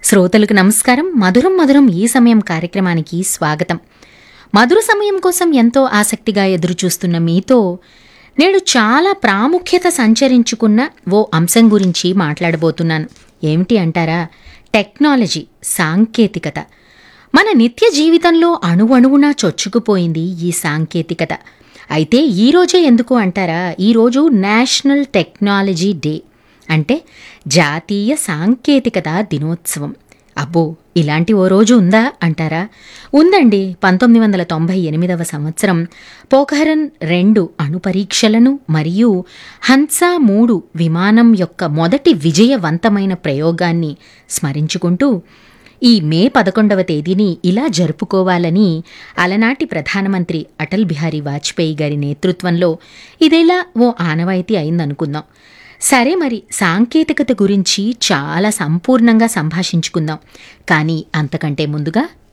శ్రోతలకు నమస్కారం మధురం మధురం ఈ సమయం కార్యక్రమానికి స్వాగతం మధుర సమయం కోసం ఎంతో ఆసక్తిగా ఎదురుచూస్తున్న మీతో నేడు చాలా ప్రాముఖ్యత సంచరించుకున్న ఓ అంశం గురించి మాట్లాడబోతున్నాను ఏమిటి అంటారా టెక్నాలజీ సాంకేతికత మన నిత్య జీవితంలో అణువణువునా చొచ్చుకుపోయింది ఈ సాంకేతికత అయితే ఈ రోజే ఎందుకు అంటారా ఈరోజు నేషనల్ టెక్నాలజీ డే అంటే జాతీయ సాంకేతికత దినోత్సవం అబ్బో ఇలాంటి ఓ రోజు ఉందా అంటారా ఉందండి పంతొమ్మిది వందల తొంభై ఎనిమిదవ సంవత్సరం పోఖరన్ రెండు అణు పరీక్షలను మరియు హన్సా మూడు విమానం యొక్క మొదటి విజయవంతమైన ప్రయోగాన్ని స్మరించుకుంటూ ఈ మే పదకొండవ తేదీని ఇలా జరుపుకోవాలని అలనాటి ప్రధానమంత్రి అటల్ బిహారీ వాజ్పేయి గారి నేతృత్వంలో ఇదేలా ఓ ఆనవాయితీ అయిందనుకుందాం సరే మరి సాంకేతికత గురించి చాలా సంపూర్ణంగా సంభాషించుకుందాం కానీ అంతకంటే ముందుగా